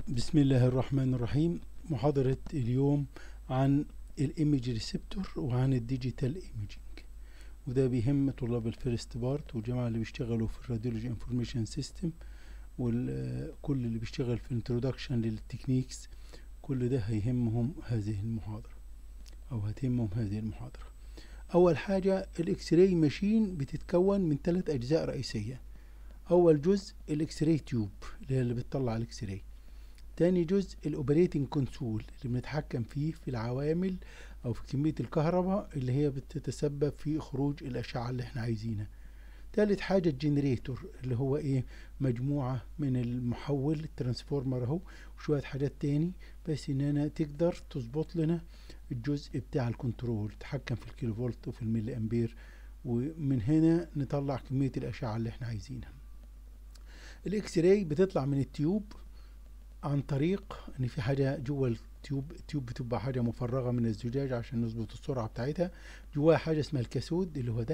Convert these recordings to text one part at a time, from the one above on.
بسم الله الرحمن الرحيم محاضرة اليوم عن الايمج ريسبتور وعن الديجيتال ايميجينج وده بيهم طلاب الفيرست بارت والجماعة اللي بيشتغلوا في الراديولوجي انفورميشن سيستم وكل اللي بيشتغل في الانترودكشن للتكنيكس كل ده هيهمهم هذه المحاضرة او هتهمهم هذه المحاضرة اول حاجة الاكس راي ماشين بتتكون من ثلاث اجزاء رئيسية اول جزء الاكس راي تيوب اللي هي اللي بتطلع الاكس راي تاني جزء الاوبريتنج كونسول اللي بنتحكم فيه في العوامل او في كمية الكهرباء اللي هي بتتسبب في خروج الاشعة اللي احنا عايزينها تالت حاجة الجنريتور اللي هو ايه مجموعة من المحول الترانسفورمر اهو وشوية حاجات تاني بس اننا تقدر تظبط لنا الجزء بتاع الكنترول تحكم في الكيلو فولت وفي الميلي امبير ومن هنا نطلع كمية الاشعة اللي احنا عايزينها الاكس راي بتطلع من التيوب عن طريق ان في حاجه جوه التيوب التيوب بتبقى حاجه مفرغه من الزجاج عشان نظبط السرعه بتاعتها جواها حاجه اسمها الكاثود اللي هو ده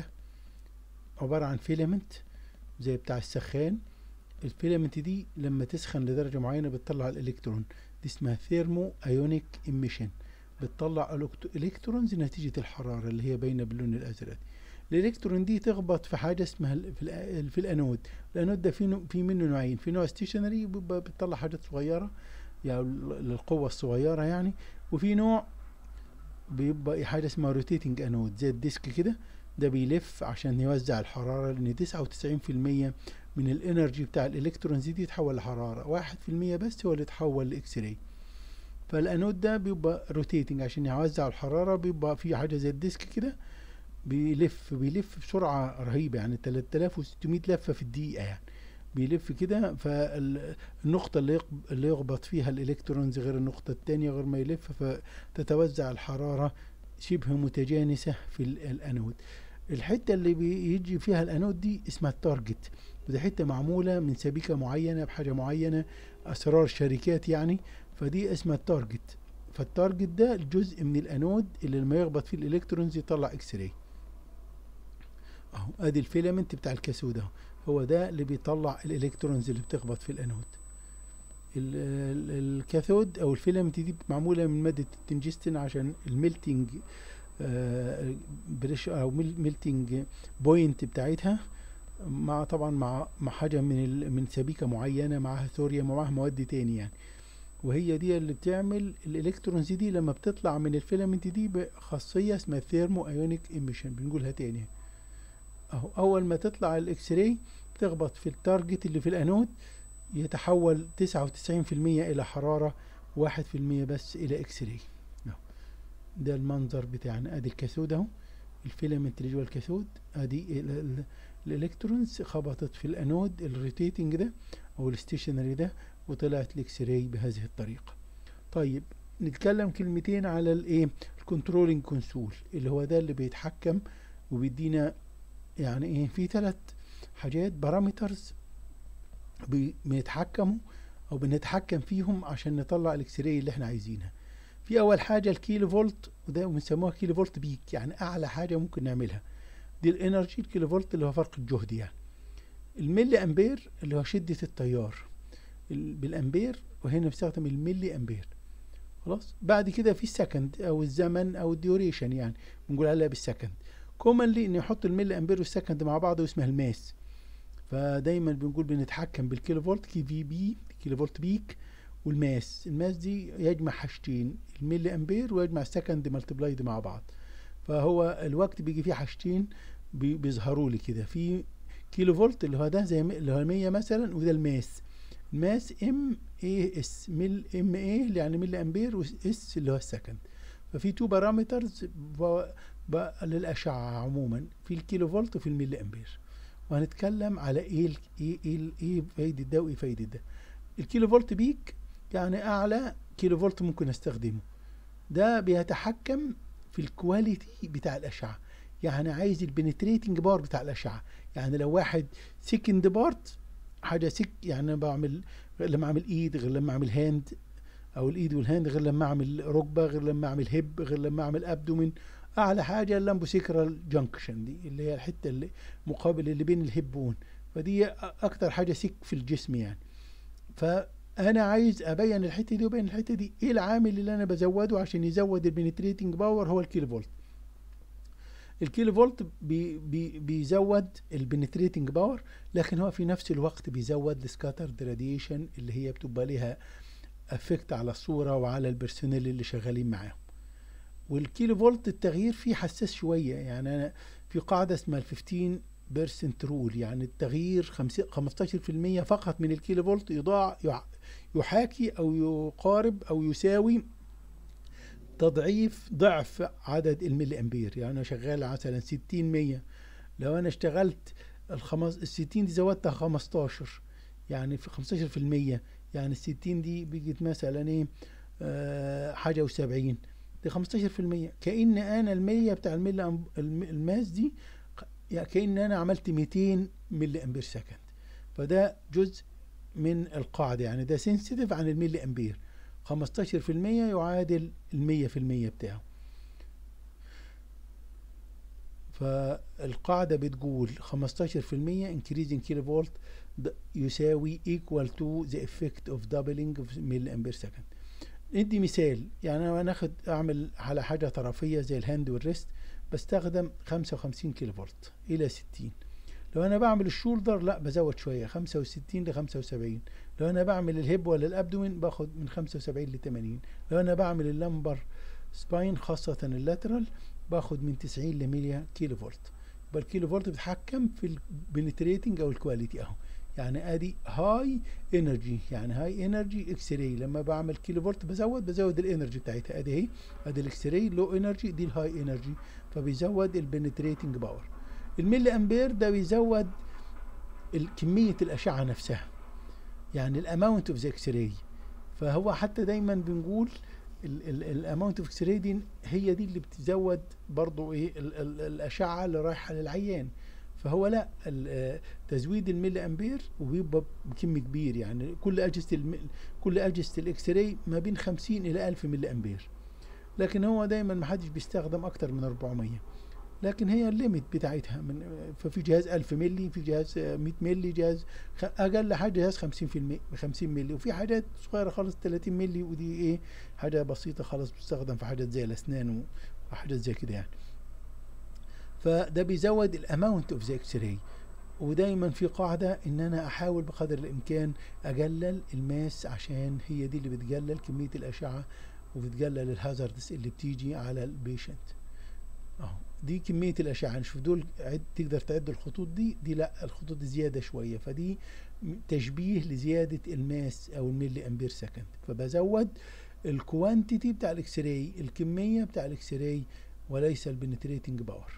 عباره عن فيلامنت زي بتاع السخان الفيلامنت دي لما تسخن لدرجه معينه بتطلع الالكترون دي اسمها ثيرمو ايونيك ايميشن بتطلع الكترونز نتيجه الحراره اللي هي باينه باللون الازرق الالكترون دي تخبط في حاجه اسمها في, في الانود الانود ده في في منه نوعين في نوع ستيشنري بتطلع حاجات صغيره يعني للقوه الصغيره يعني وفي نوع بيبقى حاجه اسمها روتيتنج انود زي الديسك كده ده بيلف عشان يوزع الحراره لان 99% من الانرجي بتاع الالكترونز دي يتحول لحراره 1% بس هو اللي يتحول لاكس راي فالانود ده بيبقى روتيتنج عشان يوزع الحراره بيبقى في حاجه زي الديسك كده بيلف بيلف بسرعة رهيبة يعني 3600 لفة في الدقيقة يعني بيلف كده فالنقطة اللي اللي يخبط فيها الإلكترونز غير النقطة التانية غير ما يلف فتتوزع الحرارة شبه متجانسة في الأنود الحتة اللي بيجي فيها الأنود دي اسمها التارجت ودي حتة معمولة من سبيكة معينة بحاجة معينة أسرار شركات يعني فدي اسمها التارجت فالتارجت ده الجزء من الأنود اللي لما يخبط فيه الإلكترونز يطلع إكس راي اهو ادي الفيلامنت بتاع الكاثود اهو هو ده اللي بيطلع الالكترونز اللي بتخبط في الانود الكاثود او الفيلامنت دي معموله من ماده التنجستين عشان الميلتنج بريش او ميلتنج بوينت بتاعتها مع طبعا مع مع حاجه من من سبيكه معينه معاها ثوريوم ومعاها مواد تاني يعني وهي دي اللي بتعمل الالكترونز دي لما بتطلع من الفيلامنت دي بخاصيه اسمها ثيرمو ايونيك ايميشن بنقولها تاني اهو اول ما تطلع الاكس راي تخبط في التارجت اللي في الانود يتحول 99% الى حرارة واحد في المية بس الى اكس راي ده المنظر بتاعنا ادي الكاثود اهو الفيلامنت اللي جوه الكاثود ادي الالكترونز خبطت في الانود الروتيتنج ده او الستيشنري ده وطلعت الاكس راي بهذه الطريقة طيب نتكلم كلمتين على الايه الكنترولينج كونسول اللي هو ده اللي بيتحكم وبيدينا يعني ايه في ثلاث حاجات بارامترز بنتحكموا او بنتحكم فيهم عشان نطلع الاكس راي اللي احنا عايزينها في اول حاجه الكيلو فولت وده بنسموها كيلو فولت بيك يعني اعلى حاجه ممكن نعملها دي الانرجي الكيلو فولت اللي هو فرق الجهد يعني الملي امبير اللي هو شده التيار بالامبير وهنا بنستخدم الملي امبير خلاص بعد كده في السكند او الزمن او الديوريشن يعني بنقول عليها بالسكند كومنلي ان يحط الملي امبير والسكند مع بعض واسمها الماس فدايما بنقول بنتحكم بالكيلو فولت كي في بي كيلو فولت بيك والماس الماس دي يجمع حاجتين الملي امبير ويجمع السكند ملتبلايد مع بعض فهو الوقت بيجي فيه حاجتين بيظهروا لي كده في كيلو فولت اللي هو ده زي اللي هو 100 مثلا وده الماس الماس ام اي اس مل ام اي اللي يعني ملي امبير واس اللي هو السكند ففي تو بارامترز بقى للأشعة عموما في الكيلو فولت وفي الميلي أمبير وهنتكلم على إيه إيه إيه, إيه فايدة ده وإيه فايدة ده الكيلو فولت بيك يعني أعلى كيلو فولت ممكن أستخدمه ده بيتحكم في الكواليتي بتاع الأشعة يعني عايز البنتريتنج بار بتاع الأشعة يعني لو واحد سكند بارت حاجة سك يعني بعمل لما أعمل إيد غير لما أعمل هاند أو الإيد والهاند غير لما أعمل ركبة غير لما أعمل هيب غير لما أعمل أبدومين اعلى حاجه اللامبوسيكرال جنكشن دي اللي هي الحته اللي مقابل اللي بين الهبون فدي اكتر حاجه سك في الجسم يعني ف انا عايز ابين الحته دي وابين الحته دي ايه العامل اللي انا بزوده عشان يزود البنتريتنج باور هو الكيلو فولت الكيلو فولت بي بي بيزود البنتريتنج باور لكن هو في نفس الوقت بيزود السكاتر راديشن اللي هي بتبقى ليها افكت على الصوره وعلى البرسونيل اللي شغالين معاهم والكيلو فولت التغيير فيه حساس شويه يعني انا في قاعده اسمها ال 15 بيرسنت رول يعني التغيير 15% فقط من الكيلو فولت يضاع يحاكي او يقارب او يساوي تضعيف ضعف عدد الملي امبير يعني انا شغال مثلا 60 100 لو انا اشتغلت الخمس ال 60 دي زودتها 15 يعني في 15% يعني ال 60 دي بقت مثلا ايه آه حاجه و70 دي 15% كأن انا المية بتاع الملي الماس دي يعني كأن انا عملت 200 ملي امبير سكند فده جزء من القاعدة يعني ده سنسيتيف عن الملي امبير 15% يعادل المية في المية بتاعه فالقاعدة بتقول 15% increasing kilovolt يساوي equal to the effect of doubling of milliampere second ندي مثال يعني انا ناخد اعمل على حاجة طرفية زي الهاند والريست بستخدم 55 كيلو فولت الى 60 لو انا بعمل الشولدر لا بزود شوية 65 ل 75 لو انا بعمل الهيب ولا الابدومين باخد من 75 ل 80 لو انا بعمل اللمبر سباين خاصة اللاترال باخد من 90 ل 100 كيلو فولت يبقى الكيلو فولت بيتحكم في البنتريتنج او الكواليتي اهو يعني ادي هاي انرجي يعني هاي انرجي اكس راي لما بعمل كيلو فولت بزود بزود الانرجي بتاعتها ادي اهي ادي الاكس راي لو انرجي دي الهاي انرجي فبيزود البنتريتنج باور الملي امبير ده بيزود كمية الاشعة نفسها يعني الاماونت اوف ذا اكس راي فهو حتى دايما بنقول الاماونت اوف اكس راي دي هي دي اللي بتزود برضو ايه ال ال الاشعه اللي رايحه للعيان فهو لا تزويد الملي امبير وبيبقى بكم كبير يعني كل اجهزه كل اجهزه الاكس راي ما بين 50 الى 1000 ملي امبير لكن هو دايما ما حدش بيستخدم اكتر من 400 لكن هي الليميت بتاعتها من ففي جهاز 1000 ملي في جهاز 100 ملي جهاز اقل حاجه جهاز 50 في 50 ملي وفي حاجات صغيره خالص 30 ملي ودي ايه حاجه بسيطه خالص بتستخدم في حاجات زي الاسنان وحاجات زي كده يعني فده بيزود الاماونت اوف ذا اكس راي ودايما في قاعدة ان انا احاول بقدر الامكان اقلل الماس عشان هي دي اللي بتقلل كمية الاشعة وبتقلل الهازاردس اللي بتيجي على البيشنت اهو دي كمية الأشعة نشوف دول عد تقدر تعد الخطوط دي دي لا الخطوط دي زيادة شوية فدي تشبيه لزيادة الماس أو الملي أمبير سكند فبزود الكوانتيتي بتاع الاكس راي الكمية بتاع الاكس راي وليس البنتريتنج باور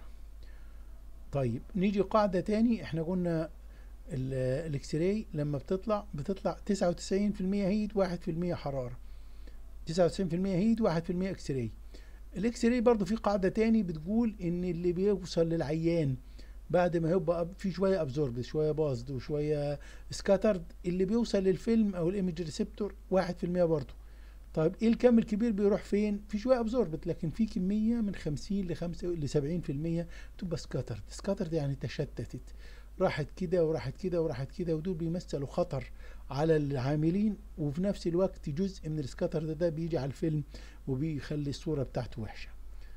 طيب نيجي قاعدة تاني احنا قلنا الاكس راي لما بتطلع بتطلع 99% هيت 1% حرارة 99% هيت 1% اكس راي الاكس راي برضه في قاعده تاني بتقول ان اللي بيوصل للعيان بعد ما يبقى في شويه ابزورب شويه باظد وشويه سكاترد اللي بيوصل للفيلم او الايمج ريسبتور 1% برضه طيب ايه الكم الكبير بيروح فين في شويه ابزوربت لكن في كميه من 50 ل 5 ل 70% تبقى سكاترد سكاترد يعني تشتتت راحت كده وراحت كده وراحت كده ودول بيمثلوا خطر على العاملين وفي نفس الوقت جزء من السكاتر ده, ده بيجي على الفيلم وبيخلي الصورة بتاعته وحشة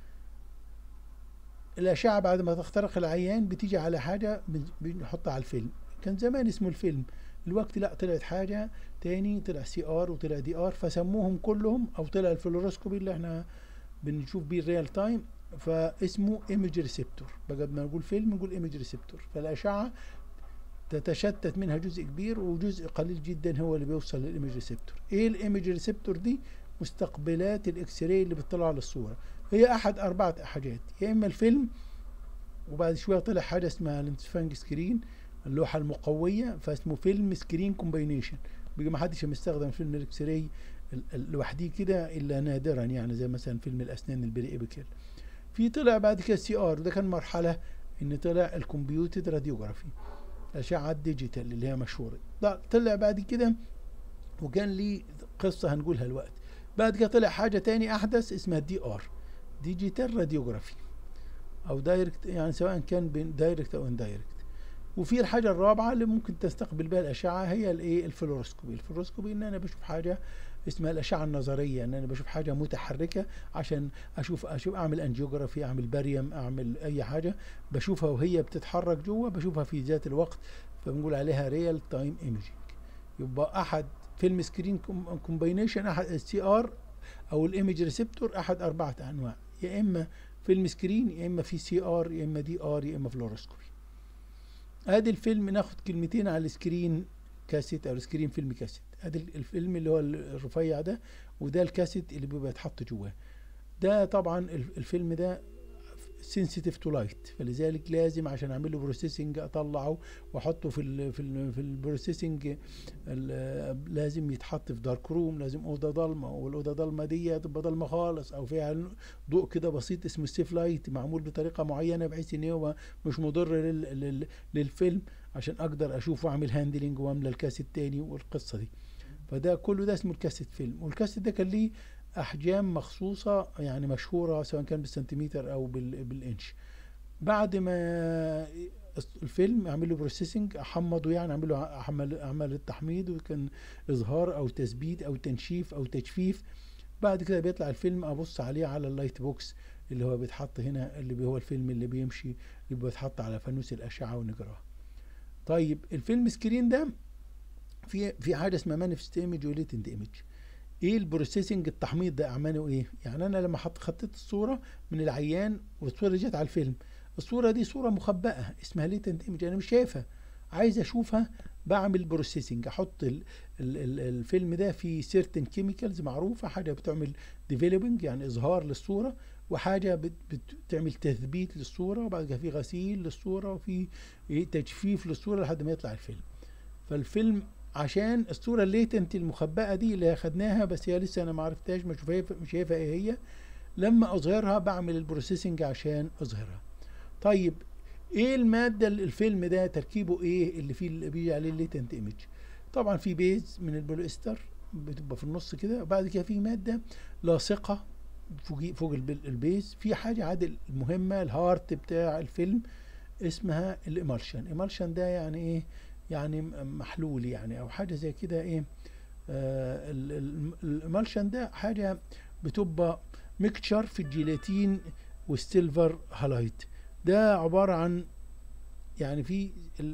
الأشعة بعد ما تخترق العيان بتيجي على حاجة بنحطها على الفيلم كان زمان اسمه الفيلم الوقت لا طلعت حاجة تاني طلع سي ار وطلع دي ار فسموهم كلهم او طلع الفلوروسكوبي اللي احنا بنشوف بيه الريال تايم فاسمه ايمج ريسبتور بقى ما نقول فيلم نقول ايمج ريسبتور فالاشعه تتشتت منها جزء كبير وجزء قليل جدا هو اللي بيوصل للايمج ريسبتور ايه الايمج ريسبتور دي مستقبلات الاكس راي اللي بتطلع للصوره هي احد اربعه حاجات يا اما الفيلم وبعد شويه طلع حاجه اسمها الانتسفانج سكرين اللوحه المقويه فاسمه فيلم سكرين كومباينيشن بيجي ما حدش مستخدم فيلم الاكس راي لوحديه كده الا نادرا يعني زي مثلا فيلم الاسنان البري ايبيكال في طلع بعد كده سي ار وده كان مرحله ان طلع الكمبيوتر راديوجرافي اشعه ديجيتال اللي هي مشهوره طلع بعد كده وكان لي قصه هنقولها الوقت بعد كده طلع حاجه تاني احدث اسمها دي ار ديجيتال راديوجرافي او دايركت يعني سواء كان بين دايركت او اندايركت وفي الحاجه الرابعه اللي ممكن تستقبل بها الاشعه هي الايه الفلوروسكوبي الفلوروسكوبي ان انا بشوف حاجه اسمها الاشعه النظريه ان انا بشوف حاجه متحركه عشان اشوف اشوف اعمل انجيوجرافي اعمل باريوم اعمل اي حاجه بشوفها وهي بتتحرك جوه بشوفها في ذات الوقت فبنقول عليها ريال تايم ايمجينج يبقى احد فيلم سكرين كومباينيشن احد السي ار او الايمج ريسبتور احد اربعه انواع يا اما فيلم سكرين يا اما في سي ار يا اما دي ار يا اما فلوروسكوبي ادي الفيلم ناخد كلمتين على السكرين كاسيت او السكرين فيلم كاسيت ادي الفيلم اللي هو الرفيع ده وده الكاسيت اللي بيبقى يتحط جواه ده طبعا الفيلم ده سنسيتيف تو لايت فلذلك لازم عشان اعمل له بروسيسنج اطلعه واحطه في ال في ال في البروسيسنج لازم يتحط في دارك روم لازم اوضه ضلمه والاوضه ضلمه دي تبقى ضلمه خالص او فيها ضوء كده بسيط اسمه ستيف لايت معمول بطريقه معينه بحيث ان هو مش مضر لل لل للفيلم عشان اقدر اشوف واعمل هاندلنج واملى الكاسيت تاني والقصه دي فده كله ده اسمه الكاسيت فيلم والكاسيت ده كان ليه احجام مخصوصه يعني مشهوره سواء كان بالسنتيمتر او بالانش بعد ما الفيلم اعمل له بروسيسنج احمضه يعني اعمل له اعمال التحميض وكان اظهار او تثبيت او تنشيف او تجفيف بعد كده بيطلع الفيلم ابص عليه على اللايت بوكس اللي هو بيتحط هنا اللي هو الفيلم اللي بيمشي اللي بيتحط على فانوس الاشعه ونجراه طيب الفيلم سكرين ده في في حاجه اسمها مانيفست ايمج وليتنت ايمج ايه البروسيسنج التحميض ده اعمله ايه يعني انا لما حط خطيت الصوره من العيان والصوره جت على الفيلم الصوره دي صوره مخبأه اسمها ليتنت ايمج انا مش شايفها عايز اشوفها بعمل بروسيسنج احط ال ال ال الفيلم ده في سيرتن كيميكالز معروفه حاجه بتعمل ديفلوبينج يعني اظهار للصوره وحاجه بتعمل تثبيت للصوره وبعد كده في غسيل للصوره وفي تجفيف للصوره لحد ما يطلع الفيلم فالفيلم عشان الصوره الليتنت المخبأه دي اللي اخدناها بس هي لسه انا ما عرفتهاش مش شايفها مش شايفها ايه هي لما اظهرها بعمل البروسيسنج عشان اظهرها طيب ايه الماده اللي الفيلم ده تركيبه ايه اللي فيه اللي بيجي عليه الليتنت ايمج طبعا في بيز من البوليستر بتبقى في النص كده وبعد كده في ماده لاصقه فوق فوق البيز في حاجه عادل مهمه الهارت بتاع الفيلم اسمها الامالشن الامالشن ده يعني ايه يعني محلول يعني او حاجه زي كده ايه آه الامالشن ده حاجه بتبقى ميكتشر في الجيلاتين والسيلفر هالايت ده عباره عن يعني في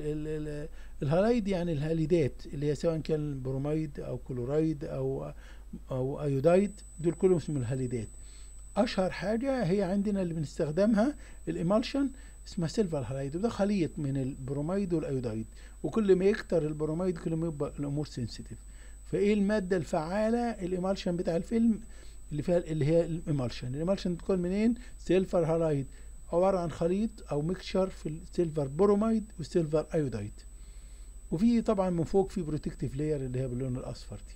الهالايد يعني الهاليدات اللي هي سواء كان بروميد او كلورايد او او ايودايد دول كلهم اسمهم الهاليدات اشهر حاجه هي عندنا اللي بنستخدمها الامالشن اسمها سيلفر هالايد وده خليط من البروميد والايودايد وكل ما يكتر البروميد كل ما يبقى الامور سنسيتيف فايه الماده الفعاله الامالشن بتاع الفيلم اللي فيها اللي هي الامالشن الامالشن بتكون منين سيلفر هالايد عباره عن خليط او ميكشر في السيلفر بروميد والسيلفر ايودايد وفي طبعا من فوق في بروتكتيف لاير اللي هي باللون الاصفر دي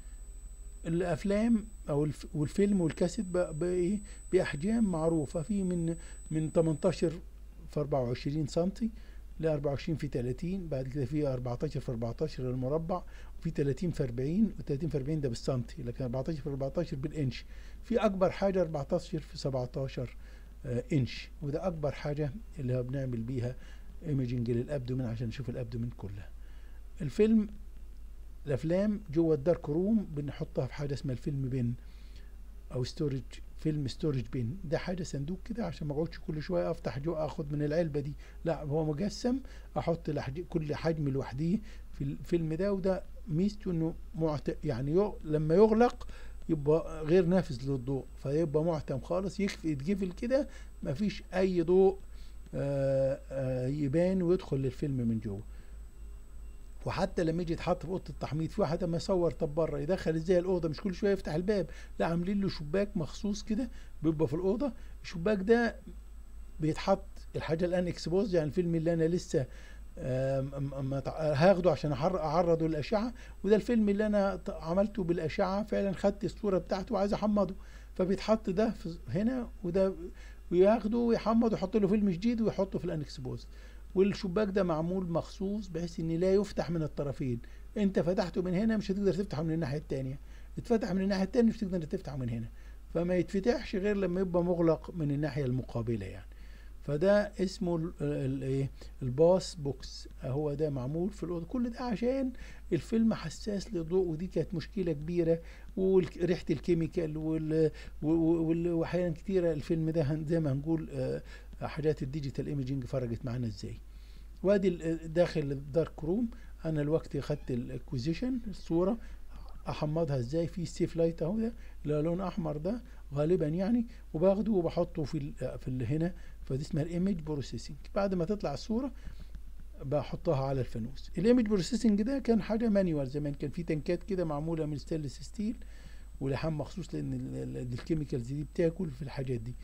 الافلام او والفيلم والكاسيت بايه باحجام معروفه في من من 18 في 24 سنتي ل 24 في 30 بعد كده في 14 في 14 للمربع وفي 30 في 40 و30 في 40 ده بالسنتي لكن 14 في 14 بالانش في اكبر حاجه 14 في 17 آه انش وده اكبر حاجه اللي هو بنعمل بيها ايمجنج للابدومين عشان نشوف الابدومين كلها الفيلم الافلام جوه الدارك روم بنحطها في حاجه اسمها الفيلم بين او ستورج فيلم ستورج بين ده حاجه صندوق كده عشان ما اقعدش كل شويه افتح جو اخد من العلبه دي لا هو مجسم احط كل حجم لوحده في الفيلم ده وده ميزته انه معت... يعني يغ... لما يغلق يبقى غير نافذ للضوء فيبقى معتم خالص يكفي يتقفل كده مفيش اي ضوء آآ آآ يبان ويدخل للفيلم من جوه وحتى لما يجي يتحط في اوضه التحميض في واحد لما يصور طب بره يدخل ازاي الاوضه مش كل شويه يفتح الباب لا عاملين له شباك مخصوص كده بيبقى في الاوضه الشباك ده بيتحط الحاجه الان اكسبوز يعني الفيلم اللي انا لسه هاخده عشان اعرضه للاشعه وده الفيلم اللي انا عملته بالاشعه فعلا خدت الصوره بتاعته وعايز احمضه فبيتحط ده هنا وده وياخده ويحمض ويحط له فيلم جديد ويحطه في الانكسبوز والشباك ده معمول مخصوص بحيث ان لا يفتح من الطرفين انت فتحته من هنا مش هتقدر تفتحه من الناحيه الثانيه اتفتح من الناحيه الثانيه مش هتقدر تفتحه من هنا فما يتفتحش غير لما يبقى مغلق من الناحيه المقابله يعني فده اسمه ال- ال- ايه الباس بوكس هو ده معمول في الاوضه كل ده عشان الفيلم حساس للضوء ودي كانت مشكله كبيره وريحه الكيميكال وال- و- وال- واحيانا كتيره الفيلم ده هن- زي ما هنقول آه، حاجات الديجيتال ايميجينج فرجت معانا ازاي وادي ال- داخل الدارك روم انا الوقت خدت الاكوزيشن الصوره احمضها ازاي في ستيف لايت اهو ده اللي لون احمر ده غالبا يعني وباخده وبحطه في ال في ال هنا فدي اسمها الايمج بروسيسنج بعد ما تطلع الصوره بحطها على الفانوس الايمج بروسيسنج ده كان حاجه مانيوال زمان كان في تنكات كده معموله من ستانلس ستيل ولحام مخصوص لان ال- ال- الكيميكالز دي بتاكل في الحاجات دي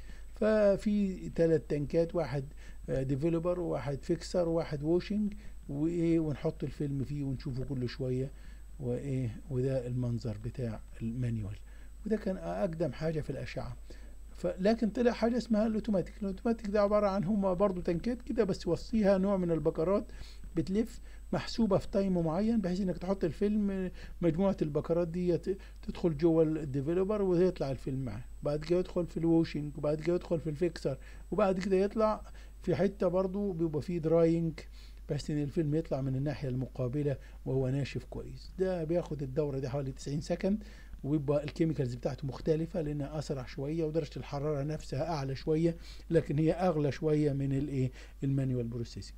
ففي ثلاث تنكات واحد ديفلوبر وواحد فيكسر وواحد ووشنج وايه ونحط الفيلم فيه ونشوفه كل شويه وايه وده المنظر بتاع المانيوال وده كان اقدم حاجه في الاشعه فلكن طلع حاجه اسمها الاوتوماتيك الاوتوماتيك ده عباره عن هم برضو تنكات كده بس وصيها نوع من البكرات بتلف محسوبه في تايم معين بحيث انك تحط الفيلم مجموعه البكرات دي ت- تدخل جوه الديفلوبر ويطلع الفيلم معاه بعد كده يدخل في الووشنج وبعد كده يدخل في الفيكسر وبعد كده يطلع في حته برضو بيبقى فيه دراينج بحيث ان الفيلم يطلع من الناحيه المقابله وهو ناشف كويس ده بياخد الدوره دي حوالي 90 سكند ويبقى الكيميكالز بتاعته مختلفه لانها اسرع شويه ودرجه الحراره نفسها اعلى شويه لكن هي اغلى شويه من الايه المانيوال بروسيسنج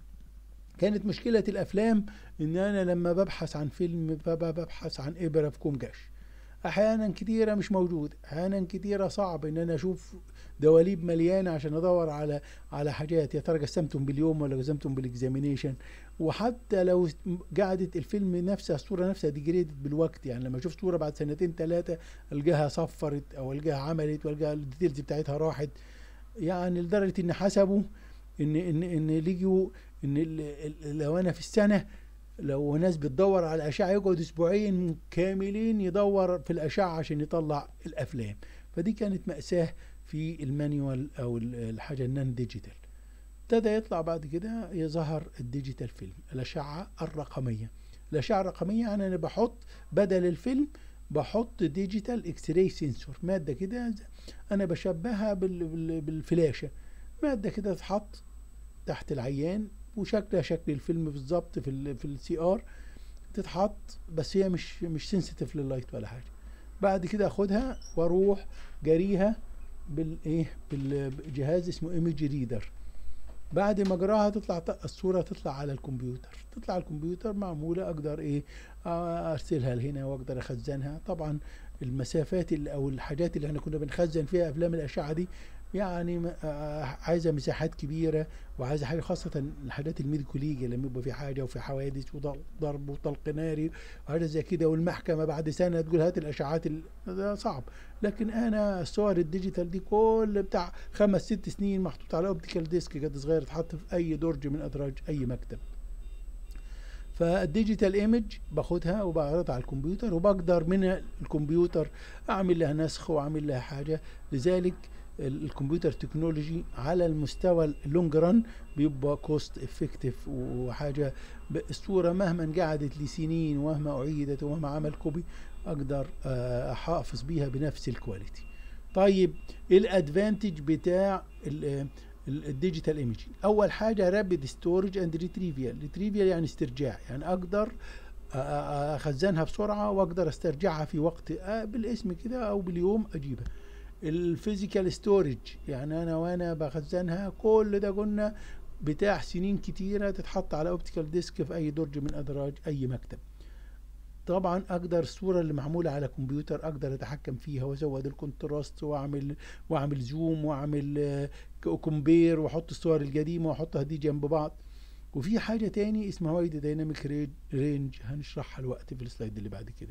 كانت مشكله الافلام ان انا لما ببحث عن فيلم ببقى ببحث عن ابره في كومجاش احيانا كتيره مش موجود احيانا كتيره صعب ان انا اشوف دواليب مليانه عشان ادور على على حاجات يا ترى قسمتم باليوم ولا قسمتم بالاكزامينيشن وحتى لو قعدت الفيلم نفسها الصوره نفسها ديجريدد بالوقت يعني لما اشوف صوره بعد سنتين ثلاثه القاها صفرت او القاها عملت والقاها الديتيلز بتاعتها راحت يعني لدرجه ان حسبوا ان ان ان لقوا ان ال- ال- لو انا في السنه لو ناس بتدور على الاشعه يقعد اسبوعين كاملين يدور في الاشعه عشان يطلع الافلام فدي كانت ماساه في المانيوال او ال- الحاجه النان ديجيتال ابتدى يطلع بعد كده يظهر الديجيتال فيلم الاشعه الرقميه الاشعه الرقميه يعني انا بحط بدل الفيلم بحط ديجيتال اكس راي سنسور ماده كده ز- انا بشبهها بال- بال- بالفلاشه ماده كده تتحط تحت العيان وشكلها شكل الفيلم بالظبط في ال في السي ار تتحط بس هي مش مش سنسيتيف لللايت ولا حاجه بعد كده اخدها واروح جاريها بالايه بالجهاز اسمه ايمج ريدر بعد ما اجراها تطلع ت- الصوره تطلع على الكمبيوتر تطلع على الكمبيوتر معموله اقدر ايه آه، ارسلها لهنا واقدر اخزنها طبعا المسافات اللي او الحاجات اللي احنا كنا بنخزن فيها افلام الاشعه دي يعني م- آه، عايزه مساحات كبيره وعايزه حاجه خاصه الحاجات الميديكو ليجا لما يبقى في حاجه وفي حوادث وضرب وطلق ناري وحاجه زي كده والمحكمه بعد سنه تقول هات الاشعاعات ال- ده صعب لكن انا الصور الديجيتال دي كل بتاع خمس ست سنين محطوط على اوبتيكال ديسك كده صغير اتحط في اي درج من ادراج اي مكتب فالديجيتال ايمج باخدها وبعرضها على الكمبيوتر وبقدر من الكمبيوتر اعمل لها نسخ واعمل لها حاجه لذلك ال- الكمبيوتر تكنولوجي على المستوى اللونج ران بيبقى كوست افكتيف وحاجه ب- الصوره مهما قعدت لسنين ومهما اعيدت ومهما عمل كوبي اقدر آه، احافظ بيها بنفس الكواليتي طيب ايه الادفانتج بتاع ال- ال- الديجيتال ايميجينج اول حاجه رابيد ستورج اند ريتريفيال ريتريفيال يعني استرجاع يعني اقدر أ- أ- اخزنها بسرعه واقدر استرجعها في وقت آه، بالاسم كده او باليوم اجيبها الفيزيكال ستورج يعني انا وانا بخزنها كل ده قلنا بتاع سنين كتيره تتحط على اوبتيكال ديسك في اي درج من ادراج اي مكتب طبعا اقدر الصوره اللي معموله على كمبيوتر اقدر اتحكم فيها وازود الكونتراست واعمل واعمل زوم واعمل آه، كومبير واحط الصور القديمه واحطها دي جنب بعض وفي حاجه تاني اسمها وايد دايناميك رينج هنشرحها الوقت في السلايد اللي بعد كده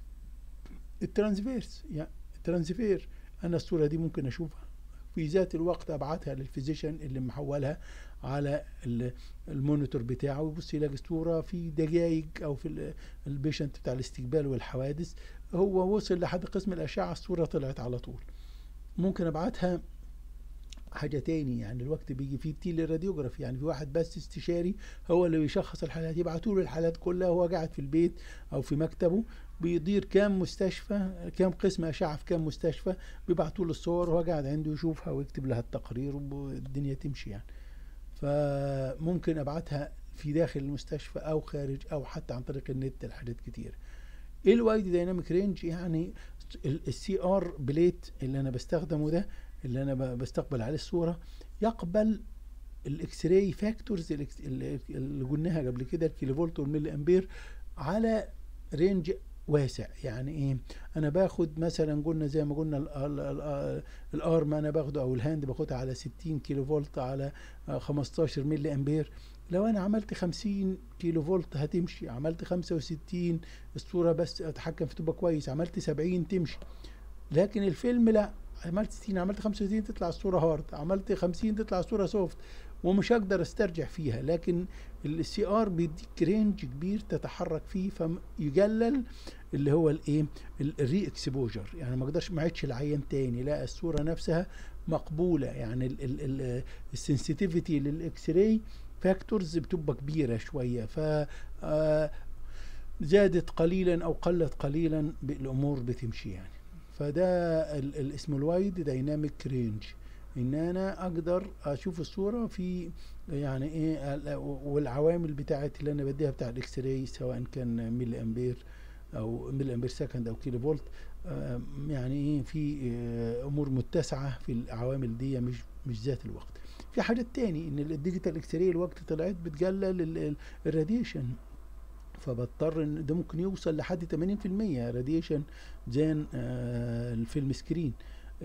الترانسفيرس يعني الترانسفير انا الصوره دي ممكن اشوفها في ذات الوقت ابعتها للفيزيشن اللي محولها على ال- المونيتور بتاعه ويبص يلاقي الصوره في دقائق او في ال- البيشنت بتاع الاستقبال والحوادث هو وصل لحد قسم الاشعه الصوره طلعت على طول ممكن ابعتها حاجة تاني يعني الوقت بيجي فيه تيلي راديوجرافي يعني في واحد بس استشاري هو اللي بيشخص الحالات يبعتوا له الحالات كلها وهو قاعد في البيت او في مكتبه بيدير كام مستشفى كام قسم اشعه في كام مستشفى بيبعتوا له الصور وهو قاعد عنده يشوفها ويكتب لها التقرير والدنيا تمشي يعني فممكن ابعتها في داخل المستشفى او خارج او حتى عن طريق النت لحاجات كتير ايه الوايد دايناميك رينج يعني السي ار بليت اللي انا بستخدمه ده اللي انا بستقبل عليه الصوره يقبل الاكس راي فاكتورز اللي قلناها قبل كده الكيلو فولت والملي امبير على رينج واسع يعني ايه انا باخد مثلا قلنا زي ما قلنا الارم انا باخده او الهاند باخدها على 60 كيلو فولت على 15 ملي امبير لو انا عملت 50 كيلو فولت هتمشي عملت 65 الصوره بس اتحكم في تبقى كويس عملت 70 تمشي لكن الفيلم لا عملت 60 عملت 65 تطلع الصوره هارد عملت 50 تطلع الصوره سوفت ومش هقدر استرجع فيها لكن السي ار بيديك رينج كبير تتحرك فيه فيقلل اللي هو الايه الري اكسبوجر يعني ما اقدرش ما عدش العيان تاني لا الصوره نفسها مقبوله يعني السنسيتيفيتي للاكس راي فاكتورز بتبقى كبيره شويه ف زادت قليلا او قلت قليلا الامور بتمشي يعني فده الاسم الوايد دايناميك رينج ان انا اقدر اشوف الصوره في يعني ايه والعوامل بتاعت اللي انا بديها بتاع الاكس راي سواء كان ملي امبير او ملي امبير سكند او كيلو فولت يعني ايه في امور متسعه في العوامل دي مش مش ذات الوقت في حاجه تاني ان الديجيتال اكس راي الوقت طلعت بتقلل الراديشن فبضطر ان ده ممكن يوصل لحد 80% راديشن زين الفيلم سكرين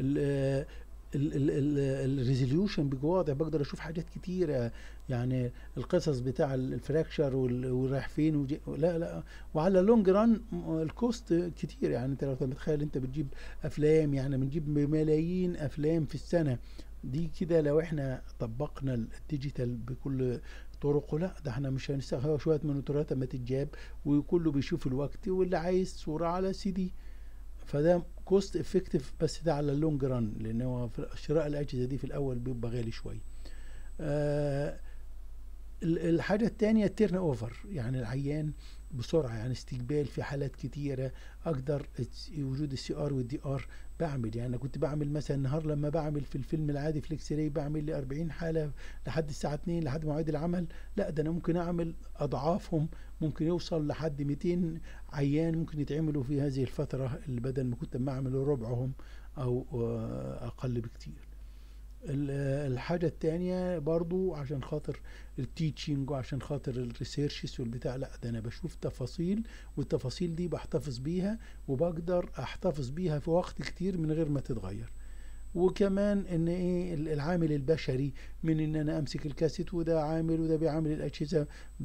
الريزوليوشن بجواضع بقدر اشوف حاجات كتيره يعني القصص بتاع الفراكشر ورايح فين لا لا وعلى لونج ران الكوست كتير يعني انت لو متخيل انت بتجيب افلام يعني بنجيب ملايين افلام في السنه دي كده لو احنا طبقنا الديجيتال بكل طرقه لا ده احنا مش هنستخدم شويه مونيتورات اما تتجاب وكله بيشوف الوقت واللي عايز صوره على سي دي فده كوست افكتيف بس ده على اللونج ران لان هو شراء الاجهزه دي في الاول بيبقى غالي شويه آه الحاجه الثانيه التيرن اوفر يعني العيان بسرعه يعني استقبال في حالات كتيره اقدر وجود السي ار والدي ار بعمل يعني انا كنت بعمل مثلا النهار لما بعمل في الفيلم العادي في الاكس راي بعمل لي 40 حاله لحد الساعه 2 لحد مواعيد العمل لا ده انا ممكن اعمل اضعافهم ممكن يوصل لحد 200 عيان ممكن يتعملوا في هذه الفتره اللي بدل ما كنت ما اعمل ربعهم او اقل بكتير الحاجة التانية برضو عشان خاطر التيتشنج وعشان خاطر الريسيرشز والبتاع لا ده انا بشوف تفاصيل والتفاصيل دي بحتفظ بيها وبقدر احتفظ بيها في وقت كتير من غير ما تتغير وكمان ان ايه العامل البشري من ان انا امسك الكاسيت وده عامل وده بيعامل الاجهزه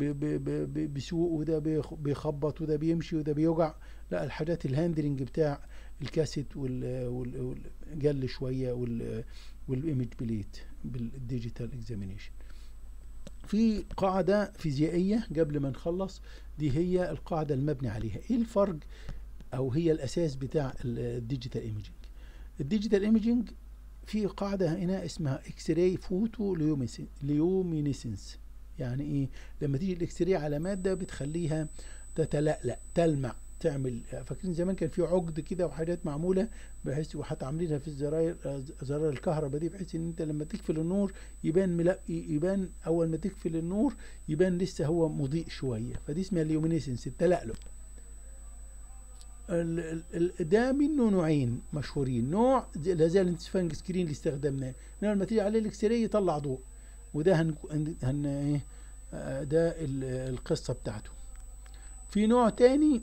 بسوق وده بيخبط وده بيمشي وده بيوجع لا الحاجات الهاندلنج بتاع الكاسيت وال قل شويه وال والايمج بليت بالديجيتال اكزامينيشن في قاعدة فيزيائية قبل ما نخلص دي هي القاعدة المبني عليها ايه الفرق او هي الاساس بتاع الديجيتال ايميجينج الديجيتال ايميجينج في قاعدة هنا اسمها اكس راي فوتو ليومينيسنس يعني ايه لما تيجي الاكس راي على مادة بتخليها تتلألأ تلمع تعمل فاكرين زمان كان في عقد كده وحاجات معموله بحيث وحتى عاملينها في الزراير زراير الكهرباء دي بحيث ان انت لما تقفل النور يبان ملا يبان اول ما تقفل النور يبان لسه هو مضيء شويه فدي اسمها اليومينيسنس التلألؤ ده منه نوعين مشهورين نوع لا زال الانتسفانج سكرين اللي استخدمناه لما تيجي عليه الاكس راي يطلع ضوء وده هن, هن ايه ده القصه بتاعته في نوع تاني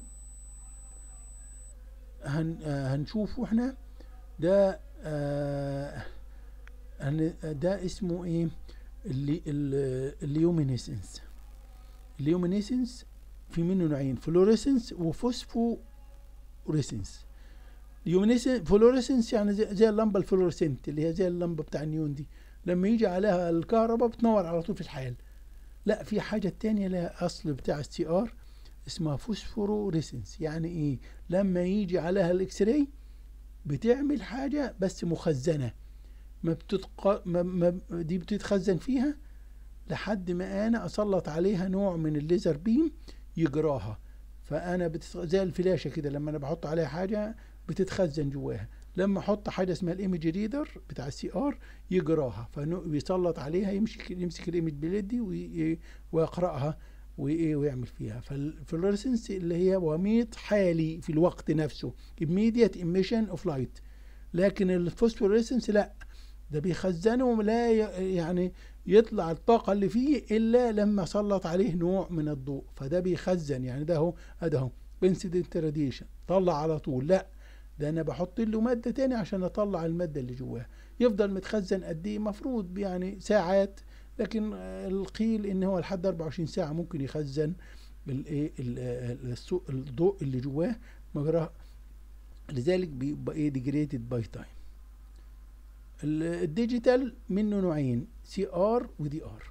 هن هنشوفه احنا ده آه ده اسمه ايه اللي اليومينيسنس اليومينيسنس في منه نوعين فلوريسنس وفوسفوريسنس اليومينيسنس فلوريسنس يعني زي, زي اللمبه الفلوريسنت اللي هي زي اللمبه بتاع النيون دي لما يجي عليها الكهرباء بتنور على طول في الحال لا في حاجه تانية لها اصل بتاع السي ار اسمها فوسفوريسنس يعني ايه لما يجي عليها الاكس راي بتعمل حاجه بس مخزنه ما بتتق... ما... ما... دي بتتخزن فيها لحد ما انا اسلط عليها نوع من الليزر بيم يجراها فانا بتتخ... زي الفلاشه كده لما انا بحط عليها حاجه بتتخزن جواها لما احط حاجه اسمها الايمج ريدر بتاع السي ار يجراها فيسلط عليها يمسك يمسك الايمج بليد دي وي- ويقراها وايه ويعمل فيها فالفلورسنس اللي هي وميض حالي في الوقت نفسه immediate emission of light لكن الفوسفوريسنس لا ده بيخزنه لا ي- يعني يطلع الطاقة اللي فيه إلا لما سلط عليه نوع من الضوء فده بيخزن يعني ده هو ده هو انسيدنت راديشن طلع على طول لا ده انا بحط له ماده تاني عشان اطلع الماده اللي جواه يفضل متخزن قد ايه مفروض يعني ساعات لكن آه، القيل ان هو لحد 24 ساعه ممكن يخزن الايه ال- آه، السو- الضوء اللي جواه مجراه لذلك بيبقى ايه ديجريتد باي تايم الديجيتال منه نوعين سي ار ودي ار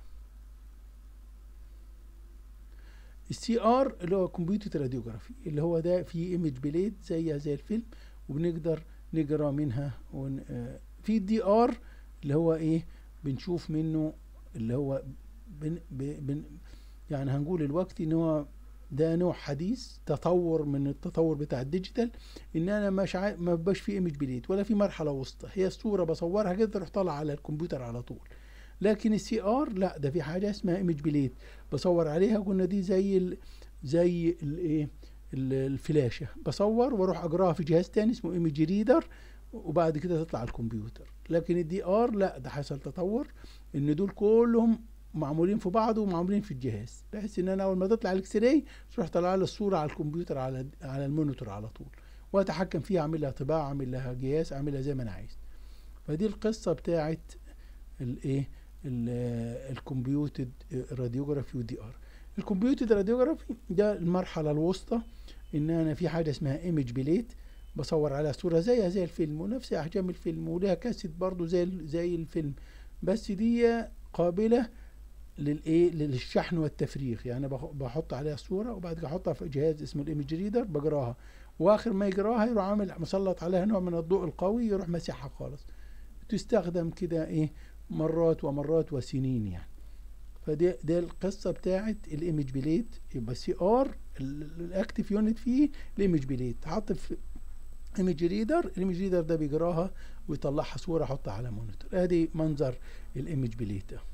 السي ار اللي هو كمبيوتر راديوجرافي اللي هو ده فيه ايمج بليد زيها زي الفيلم وبنقدر نقرا منها ون... آه، في الدي ار اللي هو ايه بنشوف منه اللي هو بن... ب- بن... يعني هنقول الوقت ان هو ده نوع حديث تطور من التطور بتاع الديجيتال ان انا مش عا... ما بقاش في ايمج بليد ولا في مرحله وسطى هي الصوره بصورها كده تروح طالعه على الكمبيوتر على طول لكن السي ار لا ده في حاجه اسمها ايمج بليد بصور عليها قلنا دي زي ال... زي الايه ال- الفلاشه بصور واروح اقراها في جهاز تاني اسمه ايمج ريدر وبعد كده تطلع على الكمبيوتر لكن الدي ار لا ده حصل تطور ان دول كلهم معمولين في بعض ومعمولين في الجهاز بحيث ان انا اول ما تطلع الاكس راي تروح طالعه لي الصوره على الكمبيوتر على على المونيتور على طول واتحكم فيها اعمل لها طباعه اعمل لها قياس اعملها زي ما انا عايز فدي القصه بتاعت الايه الكمبيوتد راديوجرافي ودي ار الكمبيوتد راديوجرافي ده المرحله الوسطى ان انا في حاجه اسمها ايمج بليت بصور عليها صوره زيها زي الفيلم ونفس احجام الفيلم ولها كاسيت برضو زي ال- زي الفيلم بس دي قابله للايه للشحن والتفريغ يعني بخ- بحط عليها صوره وبعد كده احطها في جهاز اسمه الايمج ريدر بقراها واخر ما يقراها يروح عامل مسلط عليها نوع من الضوء القوي يروح مسحها خالص تستخدم كده ايه مرات ومرات وسنين يعني فدي ده القصه بتاعت الايمج بليت يبقى سي ار الاكتف يونت فيه الايمج بليت حط في ايمج ريدر الايمج ريدر ده بيقراها ويطلعها صوره احطها على مونيتور ادي منظر الايمج بليت ده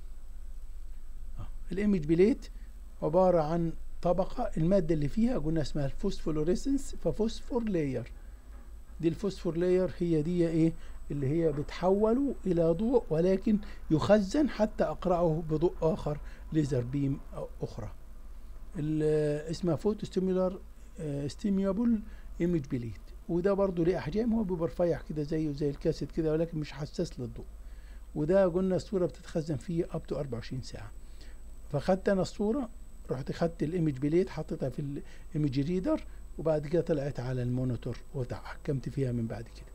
الايمج بليت عباره عن طبقه الماده اللي فيها قلنا اسمها الفوسفوريسنس ففوسفور لاير دي الفوسفور لاير هي دي ايه اللي هي بتحوله الى ضوء ولكن يخزن حتى اقراه بضوء اخر ليزر بيم أو اخرى ال- اسمها فوتو ستيمولار ستيميابل ايمج بليت وده برضو ليه احجام هو بيبقى رفيع كده زيه زي الكاسيت كده ولكن مش حساس للضوء وده قلنا الصوره بتتخزن فيه اب تو 24 ساعه فخدت انا الصوره رحت خدت الايمج بليت حطيتها في الايمج ريدر وبعد كده طلعت على المونيتور وتحكمت فيها من بعد كده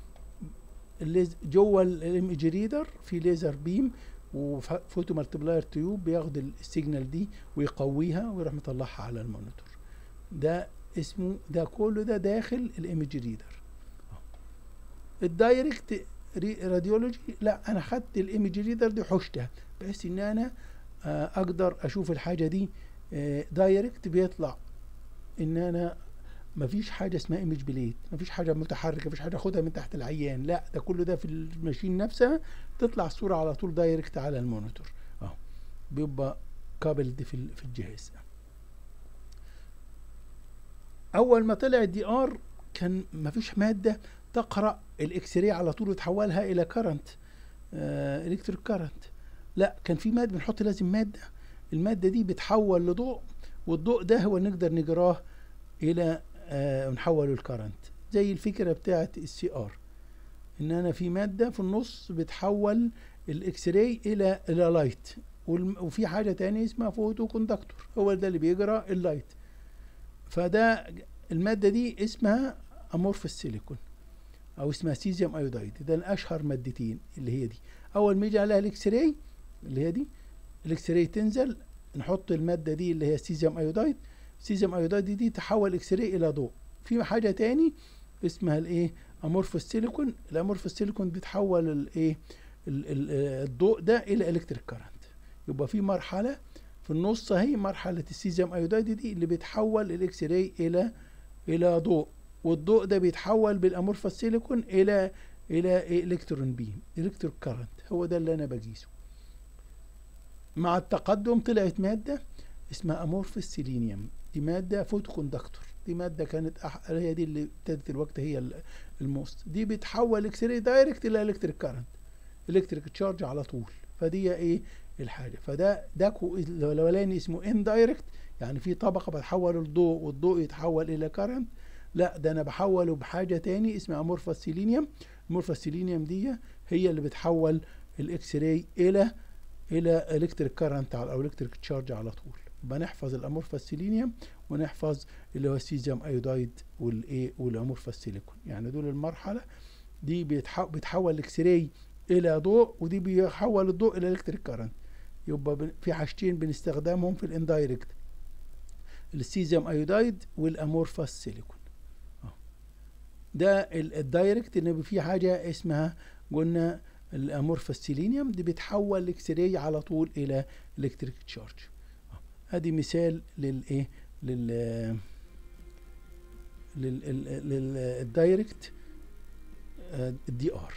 الليز جوه الايمج ريدر في ليزر بيم وفوتو مالتبلاير تيوب بياخد السيجنال دي ويقويها ويروح مطلعها على المونيتور ده اسمه ده كله ده داخل الايمج ريدر الدايركت ري- راديولوجي لا انا خدت الايمج ريدر دي حشتها بحيث ان انا آه، اقدر اشوف الحاجه دي آه، دايركت بيطلع ان انا مفيش حاجه اسمها ايمج بليت مفيش حاجه متحركه مفيش حاجه اخدها من تحت العيان لا ده كله ده في الماشين نفسها تطلع الصوره على طول دايركت على المونيتور اهو بيبقى كابلد في ال- في الجهاز اول ما طلع الدي ار كان مفيش ماده تقرا الاكس راي على طول وتحولها الى كرنت الكتريك كرنت لا كان في ماده بنحط لازم ماده الماده دي بتحول لضوء والضوء ده هو نقدر نجراه الى آه نحوله الكرنت زي الفكره بتاعت السي ار ان انا في ماده في النص بتحول الاكس راي الى الى لايت والم- وفي حاجه تانية اسمها فوتو كوندكتور هو ده اللي بيجرى اللايت فده الماده دي اسمها امورفس سيليكون او اسمها سيزيوم ايودايد ده الاشهر مادتين اللي هي دي اول ما يجي عليها الاكس راي اللي هي دي الاكس راي تنزل نحط الماده دي اللي هي سيزيوم ايودايد سيزيوم ايودايد دي, دي تحول اكس راي الى ضوء في حاجه تاني اسمها الايه امورفوس سيليكون الامورفوس سيليكون بتحول الايه ال- ال- الضوء ده الى الكتريك كارنت يبقى في مرحله في النص اهي مرحله السيزيوم ايودايد دي اللي بتحول الاكس راي الى الى ضوء والضوء ده بيتحول بالامورفا سيليكون الى الى الكترون بيم الكتريك كارنت هو ده اللي انا بقيسه مع التقدم طلعت ماده اسمها امورفس سيلينيوم دي ماده فوتو كوندكتور دي ماده كانت أح... هي دي اللي ابتدت الوقت هي ال- الموست دي بتحول اكس راي دايركت الى الكتريك كارنت الكتريك تشارج على طول فدي ايه الحاجه فده ده كو- الاولاني اسمه ان دايركت يعني في طبقه بتحول الضوء والضوء يتحول الى كارنت لا ده انا بحوله بحاجه تاني اسمها امورفا سيلينيوم امورفا سيلينيوم دي هي اللي بتحول الاكس راي الى الى الكتريك كارنت او الكتريك تشارج على طول يبقى نحفظ الامورفا سيلينيوم ونحفظ اللي هو السيزيوم ايودايد والايه والامورفا سيليكون يعني دول المرحله دي بيتح- بتحول الاكس راي الى ضوء ودي بيحول الضوء الى الكتريك كارنت يبقى بن- في حاجتين بنستخدمهم في الاندايركت السيزيوم ايودايد والامورفاس سيليكون آه. ده ال- الدايركت ان في حاجه اسمها قلنا الامورفاس سيلينيوم دي بتحول الاكس راي على طول الى الكتريك تشارج ادي مثال للايه لل لل للدايركت الدي ار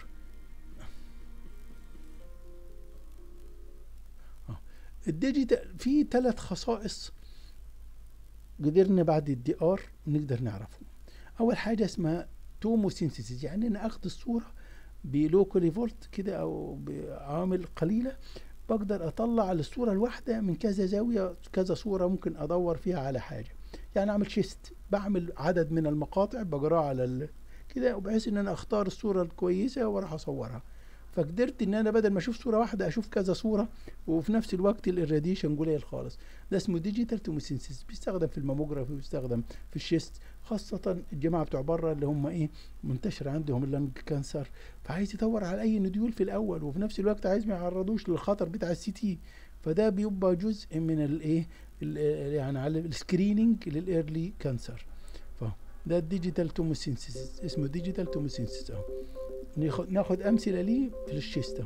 الديجيتال في ثلاث خصائص قدرنا بعد الدي ار نقدر نعرفهم اول حاجه اسمها توموسينثيسيس يعني انا اخذ الصوره بلوكالي فولت كده او بعوامل قليله بقدر اطلع الصوره الواحده من كذا زاويه كذا صوره ممكن ادور فيها على حاجه يعني اعمل شيست بعمل عدد من المقاطع بقراها على ال... كده وبحيث ان انا اختار الصوره الكويسه واروح اصورها فقدرت ان انا بدل ما اشوف صوره واحده اشوف كذا صوره وفي نفس الوقت الراديشن قليل خالص ده اسمه ديجيتال توموسينسيس بيستخدم في الماموجرافي وبيستخدم في الشيست خاصة الجماعة بتوع بره اللي هم ايه منتشر عندهم اللنج كانسر فعايز يدور على اي نديول في الاول وفي نفس الوقت عايز ما يعرضوش للخطر بتاع السي تي فده بيبقى جزء من الايه ال- يعني على السكريننج للايرلي كانسر ده الديجيتال توموسينسيس اسمه ديجيتال توموسينسيس اهو ناخد ناخد امثله ليه في الشيست اهو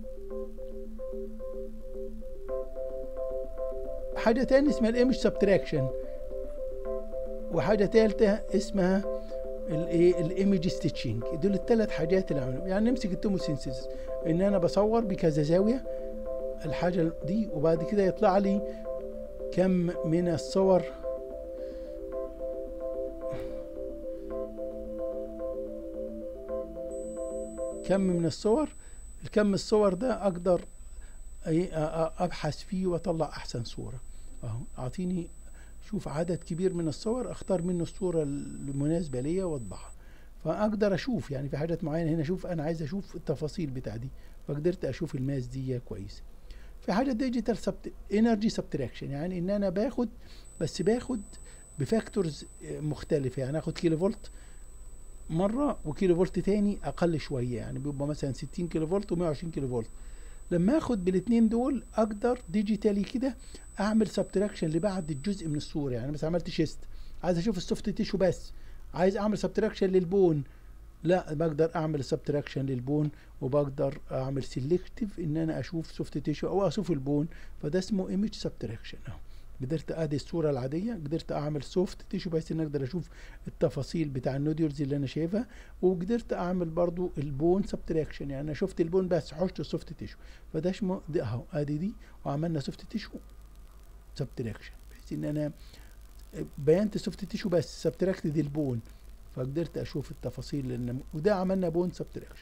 حاجه تانية اسمها الايمج سبتراكشن وحاجه ثالثه اسمها الايه الايمج ستيتشنج دول الثلاث حاجات اللي عملهم يعني نمسك التوموسينسيس ان انا بصور بكذا زاويه الحاجه دي وبعد كده يطلع لي كم من الصور كم من الصور الكم الصور ده اقدر أي- أ- أ- ابحث فيه واطلع احسن صوره اهو اعطيني شوف عدد كبير من الصور اختار منه الصوره المناسبه ليا واطبعها فاقدر اشوف يعني في حاجات معينه هنا اشوف انا عايز اشوف التفاصيل بتاع دي فقدرت اشوف الماس دي كويس في حاجه ديجيتال سبت انرجي سبتراكشن يعني ان انا باخد بس باخد بفاكتورز مختلفه يعني اخد كيلو فولت مره وكيلو فولت تاني اقل شويه يعني بيبقى مثلا 60 كيلو فولت و120 كيلو فولت لما اخد بالاثنين دول اقدر ديجيتالي كده اعمل سبتراكشن لبعض الجزء من الصوره يعني مثلا عملت شيست عايز اشوف السوفت تيشو بس عايز اعمل سبتراكشن للبون لا بقدر اعمل سبتراكشن للبون وبقدر اعمل سيلكتيف ان انا اشوف سوفت تيشو او اشوف البون فده اسمه ايمج سبتراكشن اهو قدرت ادي الصوره العاديه قدرت اعمل سوفت تيشو بحيث ان اقدر اشوف التفاصيل بتاع النوديولز اللي انا شايفها وقدرت اعمل برضو البون سبتراكشن يعني انا شفت البون بس حشت السوفت تيشو فده اسمه ده اهو ادي دي وعملنا سوفت تيشو سبتراكشن بحيث ان انا بينت السوفت تيشو بس سبتراكتد البون فقدرت اشوف التفاصيل لان وده عملنا بون سبتراكشن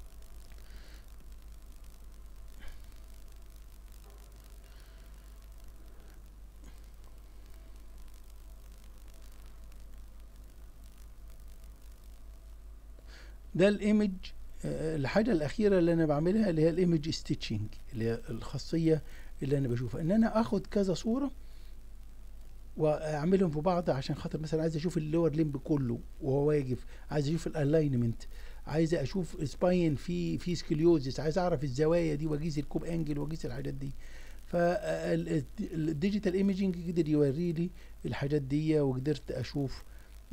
ده الايمج آه، الحاجه الاخيره اللي انا بعملها اللي هي الايمج ستيتشنج اللي هي الخاصيه اللي انا بشوفها ان انا اخد كذا صوره واعملهم في بعض عشان خاطر مثلا عايز اشوف اللور ليمب كله وهو واقف عايز اشوف الالاينمنت عايز اشوف سباين في في سكليوزس عايز اعرف الزوايا دي واقيس الكوب انجل واقيس الحاجات دي فالديجيتال ايميجينج قدر يوري لي الحاجات دي وقدرت اشوف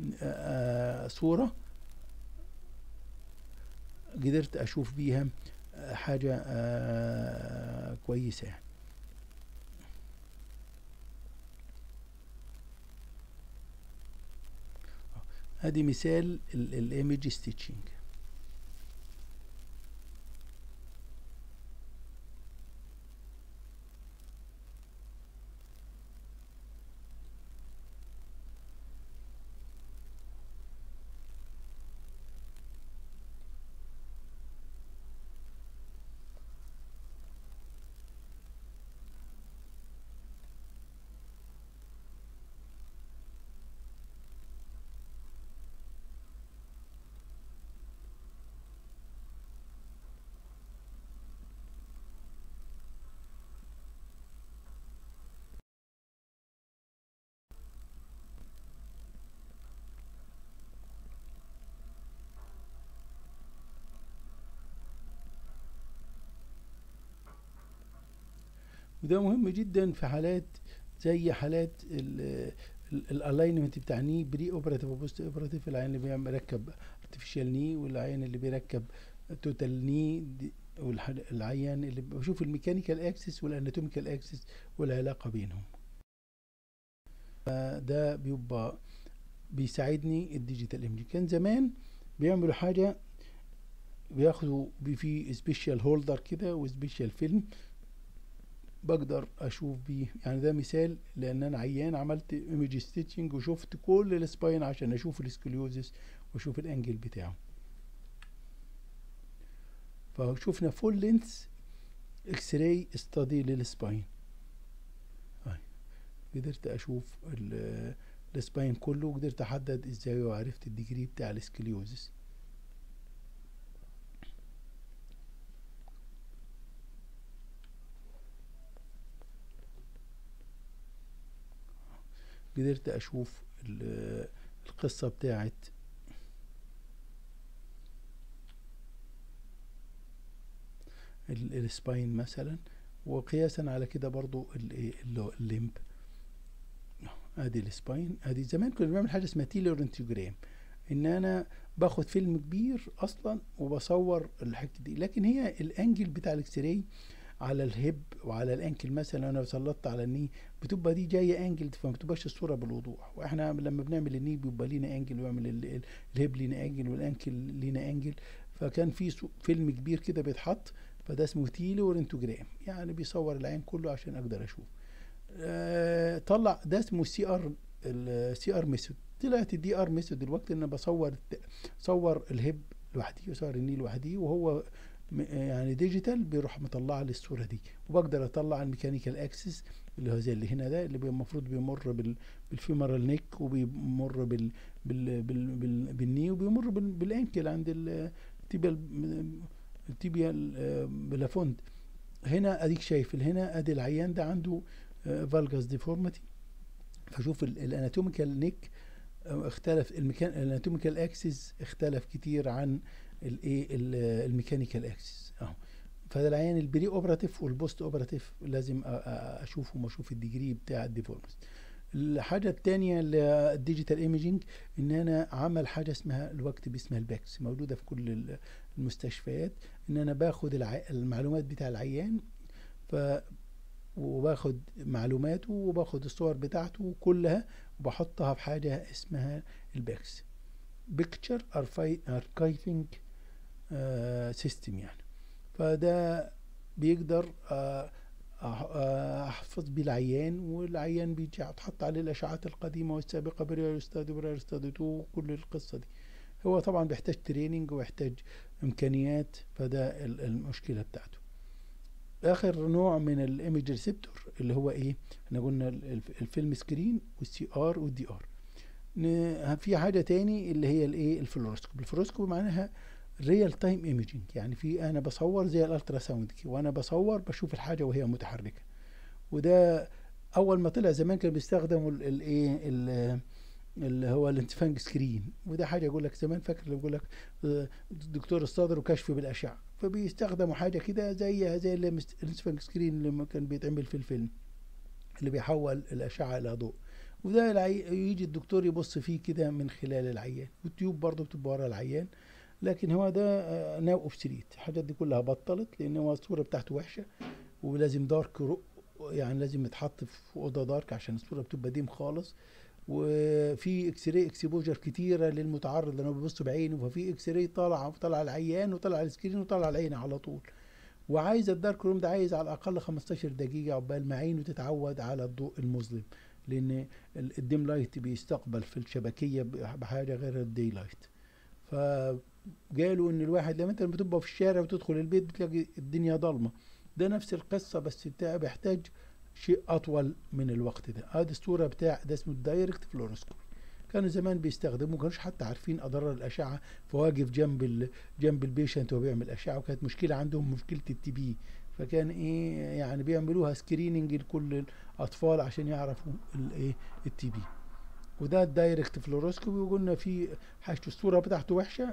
آه، آه، صوره قدرت اشوف بيها آه، حاجة آه، كويسة يعني ادي مثال الايمج ستيتشنج وده مهم جدا في حالات زي حالات الالاينمنت بتاع ني بري اوبراتيف وبوست اوبراتيف العيان اللي بيركب ارتفيشال ني والعيان اللي بيركب توتال ني والعيان اللي بشوف الميكانيكال اكسس والاناتوميكال اكسس والعلاقه بينهم فده بيبقى بيساعدني الديجيتال ايمج كان زمان بيعملوا حاجه بياخدوا في سبيشال هولدر كده وسبيشال فيلم بقدر اشوف بيه يعني ده مثال لان انا عيان عملت ايمج ستيتشنج وشفت كل السباين عشان اشوف السكليوزس واشوف الانجل بتاعه فشوفنا فول لينث اكس راي استادي للسباين قدرت اشوف السباين كله وقدرت احدد ازاي وعرفت الديجري بتاع السكليوزس قدرت اشوف القصة بتاعت السباين مثلا وقياسا على كده برضو الليمب ادي السباين ادي زمان كنا بنعمل حاجه اسمها تيلر انتجرام ان انا باخد فيلم كبير اصلا وبصور الحته دي لكن هي الانجل بتاع الاكس راي على الهب وعلى الانكل مثلا انا سلطت على الني بتبقى دي جايه انجل فما بتبقاش الصوره بالوضوح واحنا لما بنعمل الني بيبقى لينا انجل ويعمل الهب لينا انجل والانكل لينا انجل فكان في فيلم كبير كده بيتحط فده اسمه تيلو رنتوجرام يعني بيصور العين كله عشان اقدر اشوف أه طلع ده اسمه سي ار السي ار ميثود طلعت الدي ار ميثود دلوقتي ان انا بصور صور الهب لوحدي وصور الني لوحدي وهو يعني ديجيتال بيروح مطلع لي الصوره دي وبقدر اطلع الميكانيكال اكسس اللي هو زي اللي هنا ده اللي المفروض بيمر بال بالفيمرال نيك وبيمر بال بال بال بال بالني وبيمر بال بالانكل عند التيبيا التيبيا بلافوند هنا اديك شايف هنا ادي العيان ده عنده فالجاس ديفورماتي فشوف الاناتوميكال نيك اختلف المكان الاناتوميكال اكسس اختلف كتير عن الايه الميكانيكال اكسس اهو فده العيان البري اوبراتيف والبوست اوبراتيف لازم اشوفهم واشوف الديجري بتاع الديفورمس الحاجة التانية الديجيتال ايميجينج ان انا عمل حاجة اسمها الوقت باسمها الباكس موجودة في كل المستشفيات ان انا باخد الع... المعلومات بتاع العيان ف وباخد معلوماته وباخد الصور بتاعته كلها وبحطها في حاجة اسمها الباكس بيكتشر اركايفنج سيستم يعني فده بيقدر احفظ بيه العيان والعيان بيجي يتحط عليه الاشعات القديمه والسابقه بريال ستادي بريال ستادي 2 وكل القصه دي هو طبعا بيحتاج تريننج ويحتاج امكانيات فده المشكله بتاعته اخر نوع من الايمج ريسبتور اللي هو ايه احنا قلنا الفيلم سكرين والسي ار والدي ار في حاجه تاني اللي هي الايه الفلوروسكوب الفلوروسكوب معناها ريال تايم ايميجينج يعني في انا بصور زي الالترا ساوند وانا بصور بشوف الحاجه وهي متحركه وده اول ما طلع زمان كانوا بيستخدموا الايه اللي هو الانتفانج سكرين وده حاجه يقول لك زمان فاكر اللي بيقول لك دكتور الصدر وكشف بالاشعه فبيستخدموا حاجه كده زيها زي الانتفانج سكرين اللي كان بيتعمل في الفيلم اللي بيحول الاشعه الى ضوء وده يجي الدكتور يبص فيه كده من خلال العيان والتيوب برضه بتبقى ورا العيان لكن هو ده ناو اوبسليت الحاجات دي كلها بطلت لان هو الصوره بتاعته وحشه ولازم دارك رو يعني لازم يتحط في اوضه دارك عشان الصوره بتبقى ديم خالص وفي اكس راي اكسبوجر كتيره للمتعرض لانه بيبص بعينه ففي اكس راي طالع طالع العيان وطالع على السكرين وطالع العين على طول وعايز الدارك روم ده عايز على الاقل 15 دقيقه عقبال ما عينه تتعود على الضوء المظلم لان الديم لايت بيستقبل في الشبكيه بحاجه غير الدي لايت فقالوا ان الواحد لما انت بتبقى في الشارع وتدخل البيت بتلاقي الدنيا ضلمه ده نفس القصه بس بيحتاج شيء اطول من الوقت ده هذه الصوره بتاع ده اسمه الدايركت فلوروسكوبي كانوا زمان بيستخدموا ما كانوش حتى عارفين اضرار الاشعه فواقف جنب ال... جنب البيشنت وهو بيعمل اشعه وكانت مشكله عندهم مشكله التي بي فكان ايه يعني بيعملوها سكريننج لكل الاطفال عشان يعرفوا الايه التي بي وده الدايركت فلوروسكوبي وقلنا في حاجه الصوره بتاعته وحشه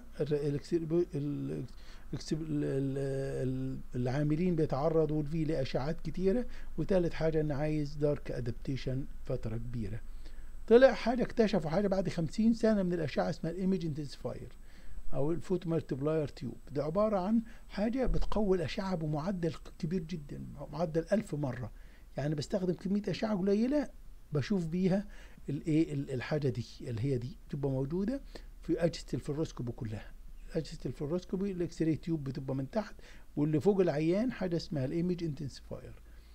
العاملين بيتعرضوا فيه لاشعات كتيره وثالث حاجه ان عايز دارك ادابتيشن فتره كبيره طلع حاجه اكتشفوا حاجه بعد خمسين سنه من الاشعه اسمها الايمج انتنسفاير او الفوت مالتبلاير تيوب ده عباره عن حاجه بتقوي الاشعه بمعدل كبير جدا معدل ألف مره يعني بستخدم كميه اشعه قليله بشوف بيها الايه الحاجه دي اللي هي دي تبقى موجوده في اجهزه الفلوروسكوب كلها اجهزه الفلوروسكوبي الاكس راي تيوب بتبقى من تحت واللي فوق العيان حاجه اسمها الايمج انتنسيفاير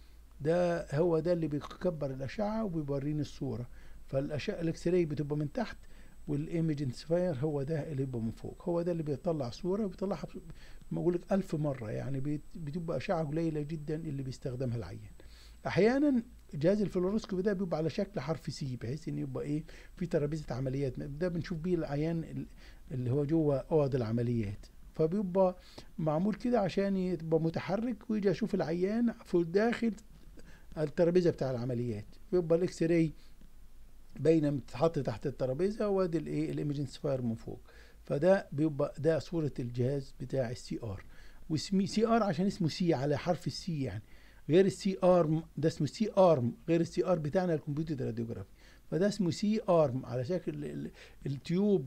ده هو ده اللي بيكبر الاشعه وبيوريني الصوره فالاشعه الاكس راي بتبقى من تحت والايمج انتسفاير هو ده اللي يبقى من فوق هو ده اللي بيطلع صوره بيطلعها بقول لك ألف مره يعني بتبقى اشعه قليله جدا اللي بيستخدمها العيان احيانا جهاز الفلوروسكوبي ده بيبقى على شكل حرف سي بحيث ان يبقى ايه في ترابيزه عمليات ده بنشوف بيه العيان اللي هو جوه اوض العمليات فبيبقى معمول كده عشان يبقى متحرك ويجي اشوف العيان في داخل الترابيزه بتاع العمليات بيبقى الاكس راي باينه متحط تحت الترابيزه وادي الايه الايمجنس فاير من فوق فده بيبقى ده صوره الجهاز بتاع السي ار واسمي سي ار عشان اسمه سي على حرف السي يعني غير السي ارم ده اسمه سي ارم غير السي ار بتاعنا الكمبيوتر راديوجرافي فده اسمه سي ارم على شكل التيوب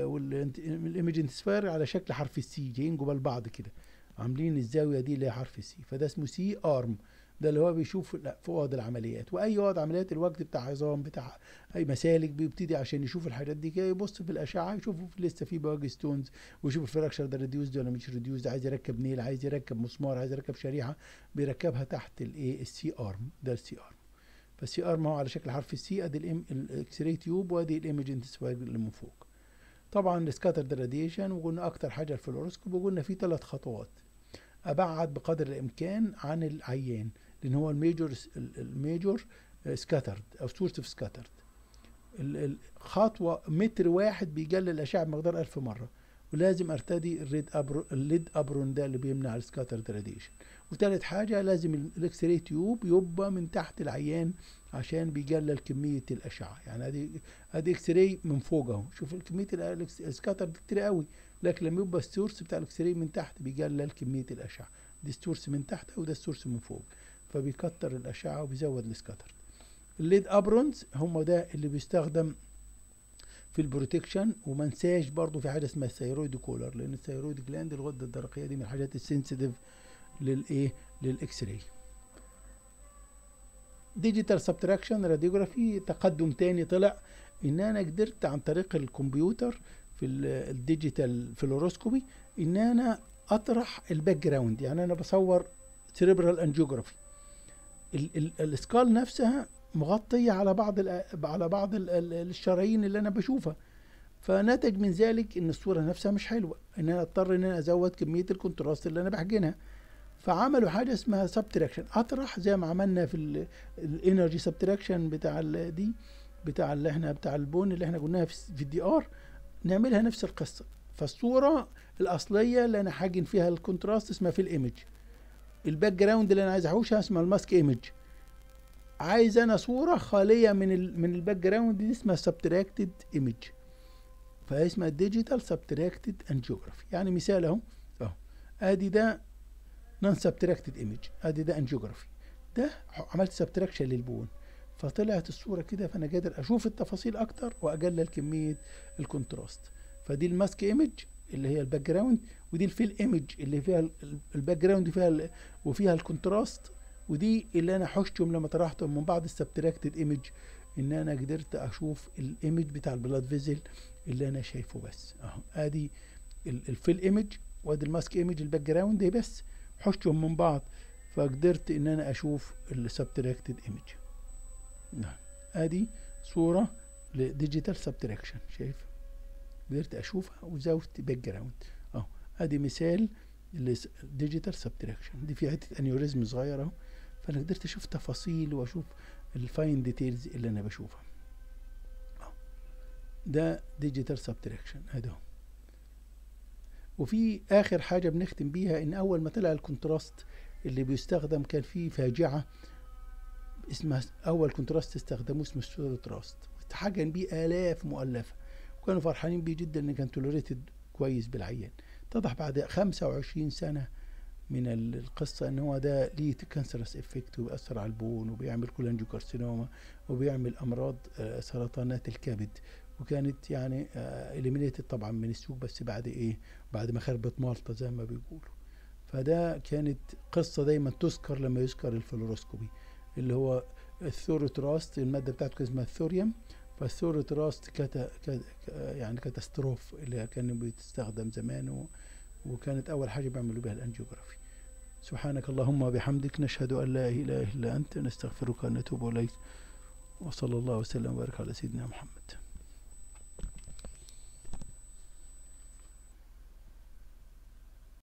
والايمج سفير على شكل حرف السي جايين جبال بعض كده عاملين الزاويه دي اللي هي حرف السي فده اسمه سي ارم ده اللي هو بيشوف لا في اوض العمليات واي اوض عمليات الوقت بتاع عظام بتاع اي مسالك بيبتدي عشان يشوف الحاجات دي كده يبص في الاشعه يشوف لسه في باج ستونز ويشوف الفراكشر ده ريديوز ولا مش ريديوز عايز يركب نيل عايز يركب مسمار عايز يركب شريحه بيركبها تحت الايه السي ارم ده السي ارم فالسي ارم هو على شكل حرف السي ادي الاكس راي تيوب وادي الايمج انتسفاير اللي من فوق طبعا السكاتر راديشن وقلنا اكتر حاجه الفلوروسكوب وقلنا في ثلاث خطوات ابعد بقدر الامكان عن العيان لان هو الميجور الميجور سكاترد او سورس اوف سكاترد الخطوه متر واحد بيقلل الاشعه بمقدار ألف مره ولازم ارتدي الريد أبر الليد ابرون ده اللي بيمنع السكاترد راديشن وثالث حاجه لازم الاكس راي تيوب يبقى من تحت العيان عشان بيقلل كميه الاشعه يعني ادي ادي اكس راي من فوق اهو شوف كميه السكاترد كتير قوي لكن لما يبقى السورس بتاع الاكس راي من تحت بيقلل كميه الاشعه دي السورس من تحت وده السورس من فوق فبيكتر الاشعه وبيزود السكاتر الليد ابرونز هم ده اللي بيستخدم في البروتكشن وما ننساش برضه في حاجه اسمها الثيرويد كولر لان الثيرويد جلاند الغده الدرقيه دي من الحاجات السنسيتيف للايه للاكس راي ديجيتال سبتراكشن راديوجرافي تقدم تاني طلع ان انا قدرت عن طريق الكمبيوتر في الديجيتال فلوروسكوبي ان انا اطرح الباك جراوند يعني انا بصور سيريبرال انجيوجرافي السكال نفسها مغطية على بعض على بعض الشرايين اللي انا بشوفها فنتج من ذلك ان الصورة نفسها مش حلوة ان انا اضطر ان انا ازود كمية الكونتراست اللي انا بحجنها فعملوا حاجة اسمها سبتراكشن اطرح زي ما عملنا في الانرجي سبتراكشن بتاع دي بتاع اللي احنا بتاع البون اللي احنا قلناها في الدي ار نعملها نفس القصة فالصورة الأصلية اللي أنا حاجن فيها الكونتراست اسمها في الإيمج الباك جراوند اللي انا عايز احوشها اسمها الماسك ايمج عايز انا صوره خاليه من ال من الباك جراوند دي اسمها سبتراكتد ايمج فاسمها ديجيتال سبتراكتد انجيوجرافي يعني مثال اهو اهو ادي ده نون سبتراكتد ايمج ادي ده انجيوجرافي ده عملت سبتراكشن للبون فطلعت الصوره كده فانا قادر اشوف التفاصيل اكتر واقلل كميه الكونتراست فدي الماسك ايمج اللي هي الباك جراوند ودي الفيل ايمج اللي فيها ال- الباك جراوند فيها ال- وفيها الكونتراست ودي اللي انا حشتهم لما طرحتهم من بعض السبتراكتد ايمج ان انا قدرت اشوف الايمج بتاع البلاد فيزل اللي انا شايفه بس اهو ادي ال- الفيل ايمج وادي الماسك ايمج الباك جراوند دي بس حشتهم من بعض فقدرت ان انا اشوف السبتراكتد ايمج نعم ادي صوره لديجيتال سبتراكشن شايف قدرت اشوفها وزودت باك جراوند اهو ادي مثال لديجيتال سبتراكشن دي في حته انيوريزم صغيره اهو فانا قدرت اشوف تفاصيل واشوف الفاين ديتيلز اللي انا بشوفها أهو. ده ديجيتال سبتراكشن ادي اهو وفي اخر حاجه بنختم بيها ان اول ما طلع الكونتراست اللي بيستخدم كان في فاجعه اسمها اول كونتراست استخدموه اسمه ستودو تراست اتحجن بيه الاف مؤلفه وكانوا فرحانين بيه جدا ان كان توليريتد كويس بالعيان اتضح بعد 25 سنه من ال- القصه ان هو ده ليه كانسرس افكت وبيأثر على البون وبيعمل كولانجيوكارسينوما وبيعمل امراض آه، سرطانات الكبد وكانت يعني اليمينيتد طبعا من السوق بس بعد ايه بعد ما خربت مالطا زي ما بيقولوا فده كانت قصه دايما تذكر لما يذكر الفلوروسكوبي اللي هو الثورotراست الماده بتاعته كان اسمها الثوريوم فالثورotراست كتا كتا يعني كاتاستروف اللي كان بتستخدم زمان و- وكانت اول حاجه بيعملوا بها الانجيوغرافي سبحانك اللهم وبحمدك نشهد ان لا اله الا انت نستغفرك ونتوب اليك وصلى الله وسلم وبارك على سيدنا محمد